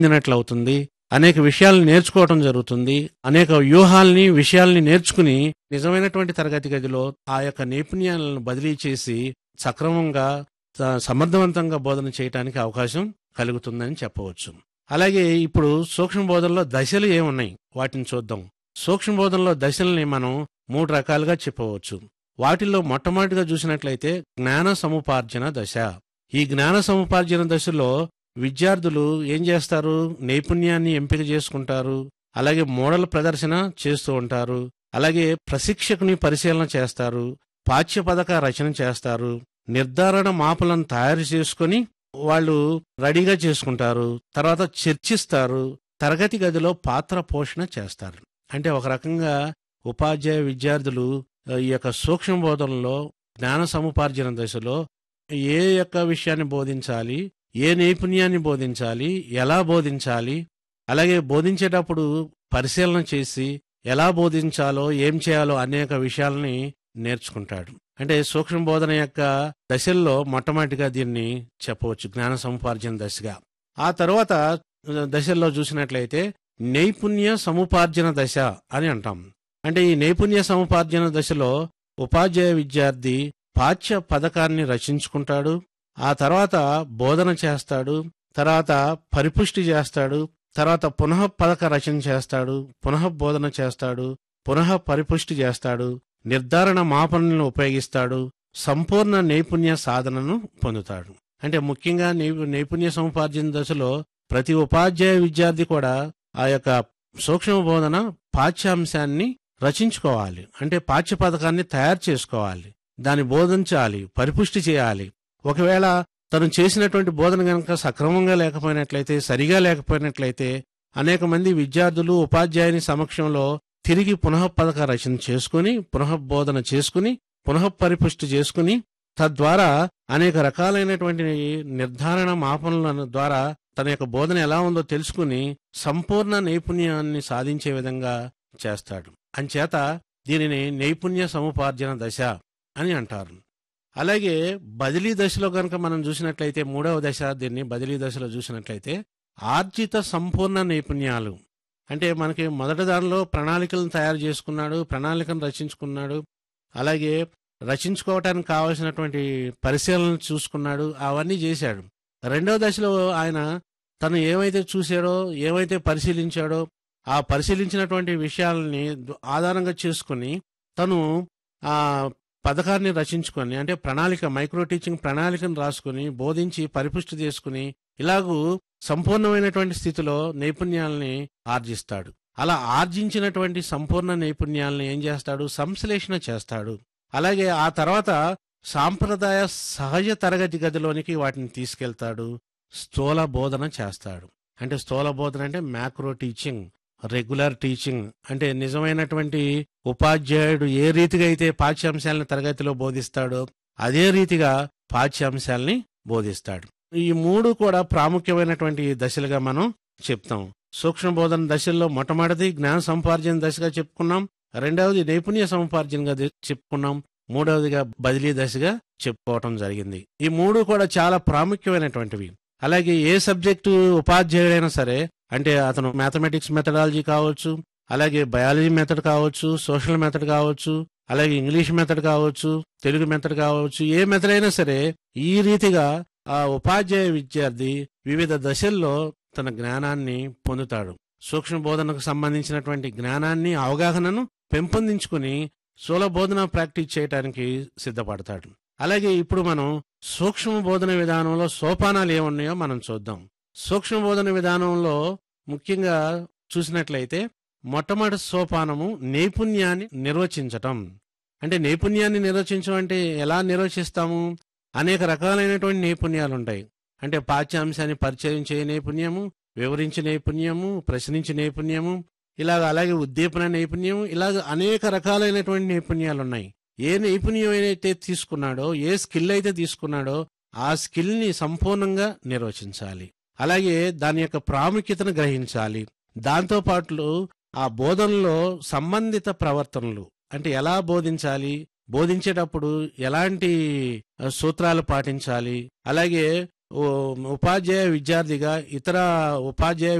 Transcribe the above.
చెందినట్లవుతుంది అనేక విషయాలను నేర్చుకోవటం జరుగుతుంది అనేక వ్యూహాల్ని విషయాల్ని నేర్చుకుని నిజమైనటువంటి తరగతి గదిలో ఆ యొక్క నైపుణ్యాలను బదిలీ చేసి సక్రమంగా స- సమర్థవంతంగా బోధన చేయడానికి అవకాశం కలుగుతుందని చెప్పవచ్చు అలాగే ఇప్పుడు సూక్ష్మ బోధనలో దశలు ఏమున్నాయి వాటిని చూద్దాం సూక్ష్మ బోధనలో దశల్ని మనం మూడు రకాలుగా చెప్పవచ్చు వాటిల్లో మొట్టమొదటిగా చూసినట్లయితే జ్ఞాన సముపార్జన దశ ఈ జ్ఞాన సముపార్జన దశలో విద్యార్థులు ఏం చేస్తారు నైపుణ్యాన్ని ఎంపిక చేసుకుంటారు అలాగే మోడల్ ప్రదర్శన చేస్తూ ఉంటారు అలాగే ప్రశిక్షకుని పరిశీలన చేస్తారు పాఠ్య పథక రచన చేస్తారు నిర్ధారణ మాపులను తయారు చేసుకొని వాళ్ళు రెడీగా చేసుకుంటారు తర్వాత చర్చిస్తారు తరగతి గదిలో పాత్ర పోషణ చేస్తారు అంటే ఒక రకంగా ఉపాధ్యాయ విద్యార్థులు ఆ, ఈ యొక్క సూక్ష్మ బోధనలో జ్ఞాన సముపార్జన దశలో ఏ యొక్క విషయాన్ని బోధించాలి ఏ నైపుణ్యాన్ని బోధించాలి ఎలా బోధించాలి అలాగే బోధించేటప్పుడు పరిశీలన చేసి ఎలా బోధించాలో ఏం చేయాలో అనేక విషయాల్ని నేర్చుకుంటాడు అంటే సూక్ష్మ బోధన యొక్క దశల్లో మొట్టమొదటిగా దీన్ని చెప్పవచ్చు జ్ఞాన సముపార్జన దశగా ఆ తర్వాత దశల్లో చూసినట్లయితే నైపుణ్య సముపార్జన దశ అని అంటాం అంటే ఈ నైపుణ్య సముపార్జన దశలో ఉపాధ్యాయ విద్యార్థి పాఠ్య పథకాన్ని రచించుకుంటాడు ఆ తర్వాత బోధన చేస్తాడు తర్వాత పరిపుష్టి చేస్తాడు తర్వాత పునః పథక రచన చేస్తాడు పునః బోధన చేస్తాడు పునః పరిపుష్టి చేస్తాడు నిర్ధారణ మాపనలను ఉపయోగిస్తాడు సంపూర్ణ నైపుణ్య సాధనను పొందుతాడు అంటే ముఖ్యంగా నై- నైపుణ్య సముపార్జన దశలో ప్రతి ఉపాధ్యాయ విద్యార్థి కూడా ఆ యొక్క సూక్ష్మ బోధన పాఠ్యాంశాన్ని రచించుకోవాలి అంటే పాఠ్య పథకాన్ని తయారు చేసుకోవాలి దాన్ని బోధించాలి పరిపుష్టి చేయాలి ఒకవేళ తను చేసినటువంటి బోధన గనక సక్రమంగా లేకపోయినట్లయితే సరిగా లేకపోయినట్లయితే అనేక మంది విద్యార్థులు ఉపాధ్యాయుని సమక్షంలో తిరిగి పునః పథక రచన చేసుకుని పునః బోధన చేసుకుని పునః పరిపుష్టి చేసుకుని తద్వారా అనేక రకాలైనటువంటి నిర్ధారణ మాపనల ద్వారా తన యొక్క బోధన ఎలా ఉందో తెలుసుకుని సంపూర్ణ నైపుణ్యాన్ని సాధించే విధంగా చేస్తాడు అంచేత దీనిని నైపుణ్య సముపార్జన దశ అని అంటారు అలాగే బదిలీ దశలో కనుక మనం చూసినట్లయితే మూడవ దశ దీన్ని బదిలీ దశలో చూసినట్లయితే ఆర్జిత సంపూర్ణ నైపుణ్యాలు అంటే మనకి మొదటి దానిలో ప్రణాళికలను తయారు చేసుకున్నాడు ప్రణాళికను రచించుకున్నాడు అలాగే రచించుకోవటానికి కావలసినటువంటి పరిశీలనలు చూసుకున్నాడు అవన్నీ చేశాడు రెండవ దశలో ఆయన తను ఏమైతే చూశాడో ఏమైతే పరిశీలించాడో ఆ పరిశీలించినటువంటి విషయాలని ద- ఆధారంగా చేసుకుని తను ఆ పథకాన్ని రచించుకొని అంటే ప్రణాళిక మైక్రో టీచింగ్ ప్రణాళికను రాసుకుని బోధించి పరిపుష్టి చేసుకుని ఇలాగూ సంపూర్ణమైనటువంటి స్థితిలో నైపుణ్యాలని ఆర్జిస్తాడు అలా ఆర్జించినటువంటి సంపూర్ణ నైపుణ్యాలను ఏం చేస్తాడు సంశ్లేషణ చేస్తాడు అలాగే ఆ తర్వాత సాంప్రదాయ సహజ తరగతి గదిలోనికి వాటిని తీసుకెళ్తాడు స్థూల బోధన చేస్తాడు అంటే స్థూల బోధన అంటే మ్యాక్రో టీచింగ్ రెగ్యులర్ టీచింగ్ అంటే నిజమైనటువంటి ఉపాధ్యాయుడు ఏ రీతిగా అయితే పాఠ్యాంశాలను తరగతిలో బోధిస్తాడో అదే రీతిగా పాఠ్యాంశాల్ని బోధిస్తాడు ఈ మూడు కూడా ప్రాముఖ్యమైనటువంటి దశలుగా మనం చెప్తాం సూక్ష్మ బోధన దశల్లో మొట్టమొదటిది జ్ఞాన సంపార్జన దశగా చెప్పుకున్నాం రెండవది నైపుణ్య సంపార్జనగా ది- చెప్పుకున్నాం మూడవదిగా బదిలీ దశగా చెప్పుకోవటం జరిగింది ఈ మూడు కూడా చాలా ప్రాముఖ్యమైనటువంటివి అలాగే ఏ సబ్జెక్టు ఉపాధ్యాయుడైనా సరే అంటే అతను మ్యాథమెటిక్స్ మెథడాలజీ కావచ్చు అలాగే బయాలజీ మెథడ్ కావచ్చు సోషల్ మెథడ్ కావచ్చు అలాగే ఇంగ్లీష్ మెథడ్ కావచ్చు తెలుగు మెథడ్ కావచ్చు ఏ మెథడ్ అయినా సరే ఈ రీతిగా ఆ ఉపాధ్యాయ విద్యార్థి వివిధ దశల్లో తన జ్ఞానాన్ని పొందుతాడు సూక్ష్మ బోధనకు సంబంధించినటువంటి జ్ఞానాన్ని అవగాహనను పెంపొందించుకుని స్థూల బోధన ప్రాక్టీస్ చేయడానికి సిద్ధపడతాడు అలాగే ఇప్పుడు మనం సూక్ష్మ బోధన విధానంలో సోపానాలు ఏమున్నాయో మనం చూద్దాం సూక్ష్మ బోధన విధానంలో ముఖ్యంగా చూసినట్లయితే మొట్టమొదటి సోపానము నైపుణ్యాన్ని నిర్వచించటం అంటే నైపుణ్యాన్ని నిర్వచించడం అంటే ఎలా నిర్వచిస్తాము అనేక రకాలైనటువంటి నైపుణ్యాలు ఉంటాయి అంటే పాఠ్యాంశాన్ని పరిచయం చేయ నైపుణ్యము వివరించే నైపుణ్యము ప్రశ్నించే నైపుణ్యము ఇలాగ అలాగే ఉద్దీపన నైపుణ్యం ఇలాగ అనేక రకాలైనటువంటి నైపుణ్యాలు ఉన్నాయి ఏ నైపుణ్యం అయితే తీసుకున్నాడో ఏ స్కిల్ అయితే తీసుకున్నాడో ఆ స్కిల్ ని సంపూర్ణంగా నిర్వచించాలి అలాగే దాని యొక్క ప్రాముఖ్యతను గ్రహించాలి దాంతో పాటు ఆ బోధనలో సంబంధిత ప్రవర్తనలు అంటే ఎలా బోధించాలి బోధించేటప్పుడు ఎలాంటి ఆ, సూత్రాలు పాటించాలి అలాగే ఉపాధ్యాయ విద్యార్థిగా ఇతర ఉపాధ్యాయ